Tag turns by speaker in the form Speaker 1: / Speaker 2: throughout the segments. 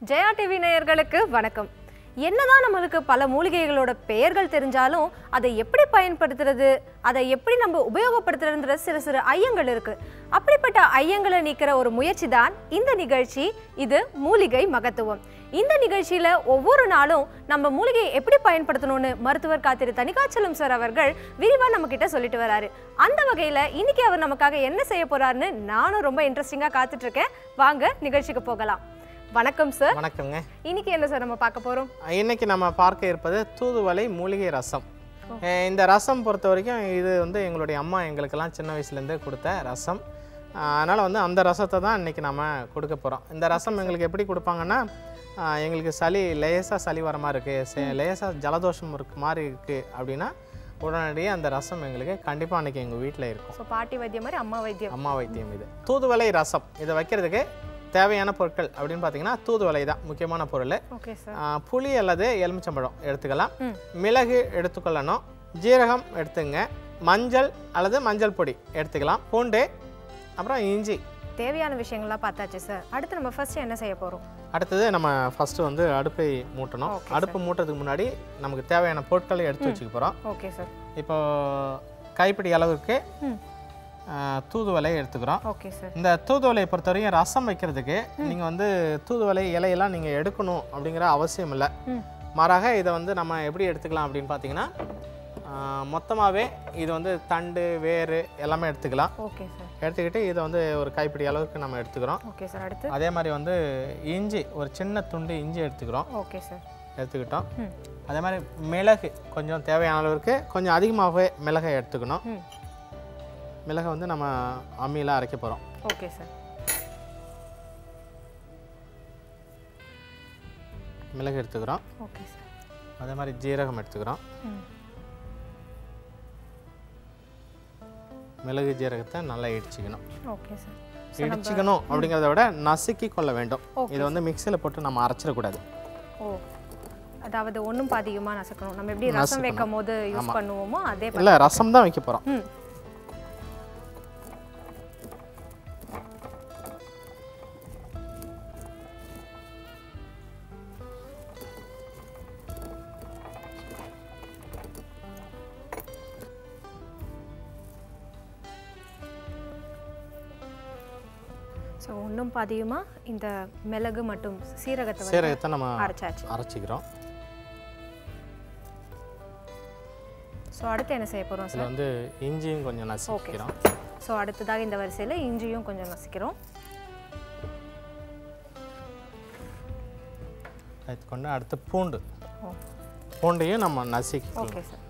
Speaker 1: Jaya TV நேயர்களுக்கு வணக்கம் என்னதான் நம்மளுக்கு பல மூலிகைகளோட பெயர்கள் தெரிஞ்சாலும் அதை எப்படி பயன்படுத்துறது அதை எப்படி நம்ம உபயோகப்படுத்துறதுன்ற சில சில ஐயங்கள் இருக்கு அப்படிப்பட்ட ஐயங்களை நீக்கிற ஒரு முயற்சி தான் இந்த நிகழ்ச்சி இது மூலிகை மகத்துவம் இந்த நிகழ்ச்சியில ஒவ்வொரு நாளும் நம்ம மூலிகையை எப்படி பயன்படுத்தணும்னு மருத்துவர் காத்திரு தனிகாச்சலம் சார் அவர்கள் விரிவா நம்ம கிட்ட சொல்லிட்டு வராரு அந்த வகையில இன்னைக்கு அவர் நமக்காக என்ன செய்ய போறாருன்னு நானும் ரொம்ப இன்ட்ரெஸ்டிங்கா காத்துட்டு இருக்கேன் வாங்க நிகழ்ச்சிக்கு போகலாம் வணக்கம் சார்
Speaker 2: வணக்கங்க
Speaker 1: இன்னைக்கு என்ன சார் நம்ம பார்க்க போறோம்
Speaker 2: இன்னைக்கு நம்ம பார்க்க இருப்பது தூதுவளை மூலிகை ரசம் அஹ் இந்த ரசம் பொறுத்த வரைக்கும் இது வந்து எங்களுடைய அம்மா எங்களுக்கெல்லாம் சின்ன வயசுலேருந்தே கொடுத்த ரசம் அதனால் வந்து அந்த ரசத்தை தான் இன்றைக்கி நம்ம கொடுக்க போகிறோம் இந்த ரசம் எங்களுக்கு எப்படி கொடுப்பாங்கன்னா அஹ் எங்களுக்கு சளி லேசாக சளி வர மாதிரி இருக்குது லேசாக ஜலதோஷம் இருக்கு மாதிரி இருக்குது அப்படின்னா உடனடியாக அந்த ரசம் எங்களுக்கு கண்டிப்பாக அன்றைக்கி எங்கள் வீட்டில் இருக்கும்
Speaker 1: ஸோ பாட்டி வைத்தியம் மாதிரி அம்மா வைத்தியம்
Speaker 2: அம்மா வைத்தியம் இது தூதுவளை ரசம் இதை வைக்கிறதுக்கு தேவையான பொருட்கள் அப்படின்னு பார்த்தீங்கன்னா தூதுவளை தான் முக்கியமான பொருள்
Speaker 1: ஓகே சார்
Speaker 2: ஆ, புளி அல்லது எலுமிச்சம்பழம் எடுத்துக்கலாம்
Speaker 1: ம்.
Speaker 2: மிளகு எடுத்துக்கொள்ளணும் ஜீரகம் எடுத்துங்க மஞ்சள் அல்லது மஞ்சள் பொடி எடுத்துக்கலாம் பூண்டு அப்புறம் இஞ்சி
Speaker 1: தேவையான விஷயங்கள்லாம் பார்த்தாச்சு சார் அடுத்து நம்ம ஃபர்ஸ்ட் என்ன செய்ய போறோம்
Speaker 2: அடுத்தது நம்ம ஃபஸ்ட்டு வந்து அடுப்பை மூட்டணும்
Speaker 1: Okay,
Speaker 2: அடுப்பு மூட்டுறதுக்கு முன்னாடி நமக்கு தேவையான பொருட்களை எடுத்து வச்சுக்க போகிறோம்
Speaker 1: ஓகே சார்
Speaker 2: இப்போ கைப்பிடி அளவுக்கு
Speaker 1: ம்
Speaker 2: ஆ, தூதுவளை எடுத்துக்கிறோம்
Speaker 1: ஓகே சார்
Speaker 2: இந்த தூதுவளையை பொறுத்தவரைக்கும் ரசம் வைக்கிறதுக்கு நீங்கள் வந்து தூதுவளை இலையெல்லாம் நீங்கள் எடுக்கணும் அப்படிங்கிற அவசியம் இல்லை
Speaker 1: ம்
Speaker 2: மாறாக இதை வந்து நம்ம எப்படி எடுத்துக்கலாம் அப்படின்னு பார்த்தீங்கன்னா மொத்தமாகவே இது வந்து தண்டு வேறு எல்லாமே எடுத்துக்கலாம்
Speaker 1: ஓகே சார்
Speaker 2: எடுத்துக்கிட்டு இதை வந்து ஒரு கைப்பிடி அளவுக்கு நம்ம எடுத்துக்கிறோம்
Speaker 1: ஓகே சார் அடுத்து
Speaker 2: அதே மாதிரி வந்து இஞ்சி ஒரு சின்ன துண்டு இஞ்சி எடுத்துக்கிறோம்
Speaker 1: ஓகே சார்
Speaker 2: எடுத்துக்கிட்டோம்
Speaker 1: ம்
Speaker 2: அதே மாதிரி மிளகு கொஞ்சம் தேவையான அளவுக்கு கொஞ்சம் அதிகமாகவே மிளகை எடுத்துக்கணும்
Speaker 1: ம்
Speaker 2: மிளகை வந்து நம்ம அம்மியில் அரைக்க போகிறோம்
Speaker 1: ஓகே சார்
Speaker 2: மிளகு எடுத்துக்கிறோம்
Speaker 1: ஓகே சார்
Speaker 2: அதே மாதிரி ஜீரகம் எடுத்துக்கிறோம்
Speaker 1: ம்
Speaker 2: மிளகு ஜீரகத்தை நல்லா இடிச்சிக்கணும்
Speaker 1: ஓகே சார்
Speaker 2: இடிச்சிக்கணும் அப்படிங்கிறத விட நசுக்கி கொள்ள வேண்டும்
Speaker 1: Okay.
Speaker 2: இதை வந்து மிக்சியில் போட்டு நம்ம அரைச்சிடக்கூடாது
Speaker 1: ஓ அதாவது ஒன்றும் பாதிகமாக நசுக்கணும் நம்ம எப்படி ரசம் வைக்கும் போது யூஸ் பண்ணுவோமோ அதே ப-
Speaker 2: இல்லை ரசம் தான் வைக்க போகிறோம்
Speaker 1: ம் ஸோ ஒன்றும் பாதியுமாக இந்த மிளகு மற்றும் சீரகத்தை வந்து
Speaker 2: சீரகத்தை நம்ம
Speaker 1: அரைச்சாச்சு
Speaker 2: அரைச்சிக்கிறோம்
Speaker 1: ஸோ அடுத்து என்ன செய்ய போகிறோம் சார்
Speaker 2: இதில் வந்து இஞ்சியும் கொஞ்சம் நசுக்கிறோம்
Speaker 1: ஸோ அடுத்ததாக இந்த வரிசையில் இஞ்சியும் கொஞ்சம் நசுக்கிறோம்
Speaker 2: அதுக்கொண்டு அடுத்து பூண்டு
Speaker 1: ஓ
Speaker 2: பூண்டையும் நம்ம நசுக்கிக்கலாம்
Speaker 1: ஓகே சார்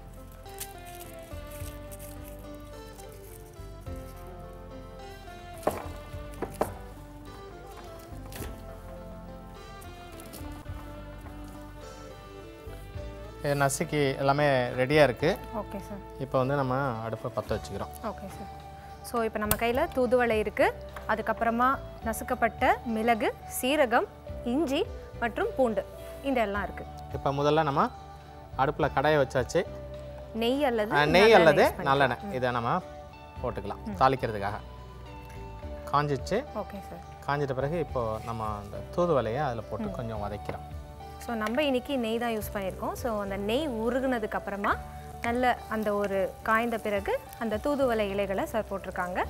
Speaker 2: இது நசுக்கி எல்லாமே ரெடியாக இருக்குது
Speaker 1: ஓகே சார்
Speaker 2: இப்போ வந்து நம்ம அடுப்பை பற்ற வச்சுக்கிறோம்
Speaker 1: ஓகே சார் ஸோ இப்போ நம்ம கையில் தூதுவளை இருக்குது அதுக்கப்புறமா நசுக்கப்பட்ட மிளகு சீரகம் இஞ்சி மற்றும் பூண்டு இந்த எல்லாம் இருக்குது
Speaker 2: இப்போ முதல்ல நம்ம அடுப்பில் கடாயை வச்சாச்சு
Speaker 1: நெய் அல்லது
Speaker 2: அஹ், நெய்
Speaker 1: நல்லெண்ணெய்
Speaker 2: அல்லது
Speaker 1: use பண்ணி-
Speaker 2: நல்லெண்ணெய் இதை நம்ம போட்டுக்கலாம் தாளிக்கிறதுக்காக காஞ்சிச்சு
Speaker 1: ஓகே சார்
Speaker 2: காஞ்சிட்ட பிறகு இப்போ நம்ம அந்த தூதுவளையை அதில் போட்டு கொஞ்சம் வதக்கிறோம்
Speaker 1: ஸோ நம்ம இன்னைக்கு நெய் தான் யூஸ் பண்ணியிருக்கோம் ஸோ அந்த நெய் உருகுனதுக்கு அப்புறமா நல்ல அந்த ஒரு காய்ந்த பிறகு அந்த தூதுவளை இலைகளை சார் போட்டிருக்காங்க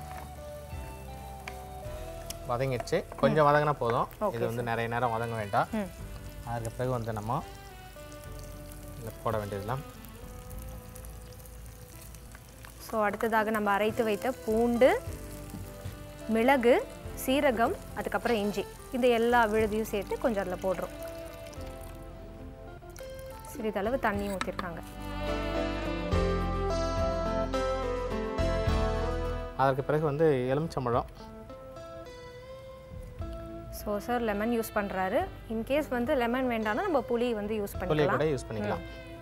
Speaker 2: வதங்கிடுச்சு கொஞ்சம் வதங்கினா போதும்
Speaker 1: Okay,
Speaker 2: இது வந்து நிறைய நேரம் வதங்க வேண்டாம்
Speaker 1: ம்
Speaker 2: அதுக்கு பிறகு வந்து நம்ம இதில் போட வேண்டியதுலாம்
Speaker 1: ஸோ அடுத்ததாக நம்ம அரைத்து வைத்த பூண்டு மிளகு சீரகம் அதுக்கப்புறம் இஞ்சி இந்த எல்லா விழுதியும் சேர்த்து கொஞ்சம் அதில் போடுறோம் சிறிதளவு தண்ணியும் ஊற்றிருக்காங்க
Speaker 2: அதற்கு பிறகு வந்து எலுமிச்சம்பழம்
Speaker 1: ஸோ சார் லெமன் யூஸ் பண்ணுறாரு இன்கேஸ் வந்து லெமன் வேண்டாம்னா நம்ம புளி வந்து யூஸ்
Speaker 2: புளியை
Speaker 1: பண்ணிக்கலாம்
Speaker 2: கூட யூஸ் பண்ணிக்கலாம்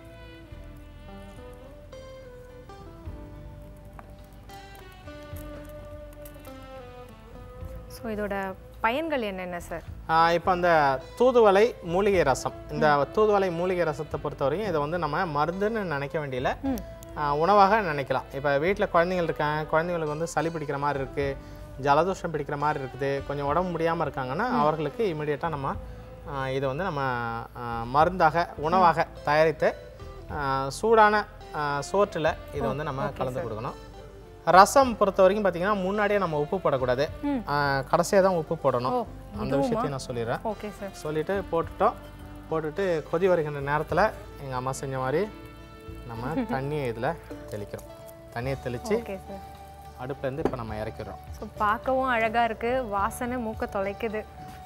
Speaker 1: ஸோ இதோட பயன்கள் என்னென்ன சார்
Speaker 2: இப்போ அந்த தூதுவளை மூலிகை ரசம் இந்த தூதுவளை மூலிகை ரசத்தை பொறுத்தவரையும் இதை வந்து நம்ம மருந்துன்னு நினைக்க வேண்டியல
Speaker 1: ம்
Speaker 2: உணவாக நினைக்கலாம் இப்போ வீட்டில் குழந்தைங்கள் இருக்காங்க குழந்தைங்களுக்கு வந்து சளி பிடிக்கிற மாதிரி இருக்குது ஜலதோஷம் பிடிக்கிற மாதிரி இருக்குது கொஞ்சம் உடம்பு முடியாமல் இருக்காங்கன்னா அவர்களுக்கு இமிடியேட்டாக நம்ம ஆஹ் இதை வந்து நம்ம ஆஹ் மருந்தாக உணவாக தயாரித்து ஆஹ் சூடான சோற்றில் இதை வந்து நம்ம கலந்து கொடுக்கணும் ரசம் பொறுத்த வரைக்கும் பார்த்தீங்கன்னா முன்னாடியே நம்ம உப்பு போடக்கூடாது
Speaker 1: ம்.
Speaker 2: கடைசியாக தான் உப்பு போடணும்
Speaker 1: ஓ
Speaker 2: அந்த விஷயத்தையும் நான் சொல்லிடுறேன்
Speaker 1: ஓகே சார்
Speaker 2: சொல்லிட்டு போட்டுட்டோம் போட்டுட்டு கொதி வருகின்ற நேரத்தில் எங்கள் அம்மா செஞ்ச மாதிரி நம்ம தண்ணியை இதில் தெளிக்கிறோம் தண்ணியை தெளித்து
Speaker 1: ஓகே சார்
Speaker 2: அடுப்புலேருந்து இப்போ நம்ம இறக்கிடுறோம்
Speaker 1: ஸோ பார்க்கவும் அழகா இருக்கு வாசனை மூக்க தொலைக்குது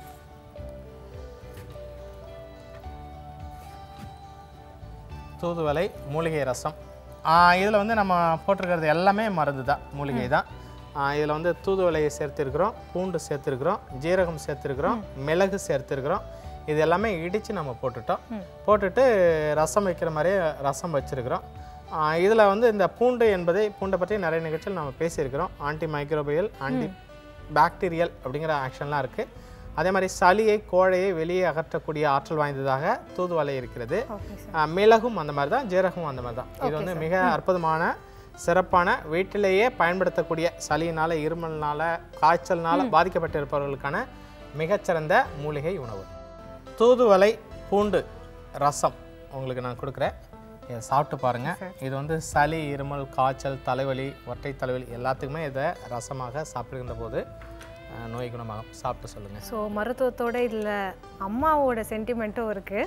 Speaker 2: தூதுவளை மூலிகை ரசம் இதில் வந்து நம்ம போட்டிருக்கிறது எல்லாமே மருந்து தான் மூலிகை தான் இதில் வந்து தூதுவளையை சேர்த்துருக்குறோம் பூண்டு சேர்த்துருக்குறோம் ஜீரகம் சேர்த்துருக்குறோம் மிளகு சேர்த்துருக்குறோம் இது எல்லாமே இடித்து நம்ம போட்டுட்டோம் போட்டுட்டு ரசம் வைக்கிற மாதிரியே ரசம் வச்சுருக்கிறோம் இதில் வந்து இந்த பூண்டு என்பதை பூண்டை பற்றி நிறைய நிகழ்ச்சியில் நம்ம பேசியிருக்கிறோம் ஆன்டி மைக்ரோபியல் ஆன்டி பாக்டீரியல் அப்படிங்கிற ஆக்ஷன்லாம் இருக்குது அதே மாதிரி சளியை கோழையை வெளியே அகற்றக்கூடிய ஆற்றல் வாய்ந்ததாக தூதுவளை இருக்கிறது
Speaker 1: ஓகே சார்
Speaker 2: ஆஹ் மிளகும் அந்த மாதிரி தான் ஜீரகமும் அந்த மாதிரி தான் இது வந்து மிக அற்புதமான சிறப்பான வீட்டிலேயே பயன்படுத்தக்கூடிய சளியினால் இருமல்னால காய்ச்சல்னால பாதிக்கப்பட்டிருப்பவர்களுக்கான மிகச்சிறந்த மூலிகை உணவு தூதுவளை பூண்டு ரசம் உங்களுக்கு நான் கொடுக்குறேன் இதை சாப்பிட்டு பாருங்கள் இது வந்து சளி இருமல் காய்ச்சல் தலைவலி ஒற்றை தலைவலி எல்லாத்துக்குமே இதை ரசமாக சாப்பிடுகின்ற போது ஆஹ் நோய் குணமாகும் சாப்பிட்டு சொல்லுங்கள்
Speaker 1: ஸோ மருத்துவத்தோட இதில் அம்மாவோட சென்டிமெண்ட்டும் இருக்கு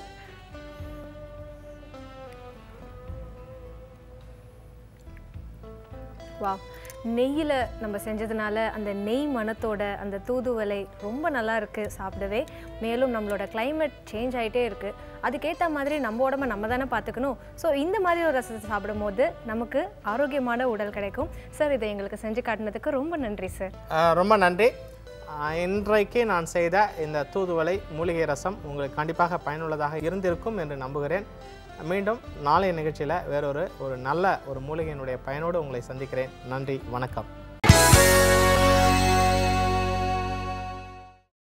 Speaker 1: வா நெய்யில் நம்ம செஞ்சதுனால அந்த நெய் மணத்தோட அந்த தூதுவளை ரொம்ப நல்லா இருக்கு சாப்பிடவே மேலும் நம்மளோட climate சேஞ்ச் ஆகிட்டே இருக்கு அதுக்கேற்ற மாதிரி நம்ம உடம்ப நம்ம தானே பார்த்துக்கணும் ஸோ இந்த மாதிரி ஒரு ரசத்தை சாப்பிடும்போது நமக்கு ஆரோக்கியமான உடல் கிடைக்கும் சார் இதை எங்களுக்கு செஞ்சு காட்டினதுக்கு ரொம்ப நன்றி சார்
Speaker 2: ஆஹ் ரொம்ப நன்றி ஆஹ் இன்றைக்கு நான் செய்த இந்த தூதுவளை மூலிகை ரசம் உங்களுக்கு கண்டிப்பாக பயனுள்ளதாக இருந்திருக்கும் என்று நம்புகிறேன் மீண்டும் நாளைய நிகழ்ச்சியில் வேறொரு ஒரு நல்ல ஒரு மூலிகையினுடைய பயனோடு உங்களை சந்திக்கிறேன் நன்றி வணக்கம்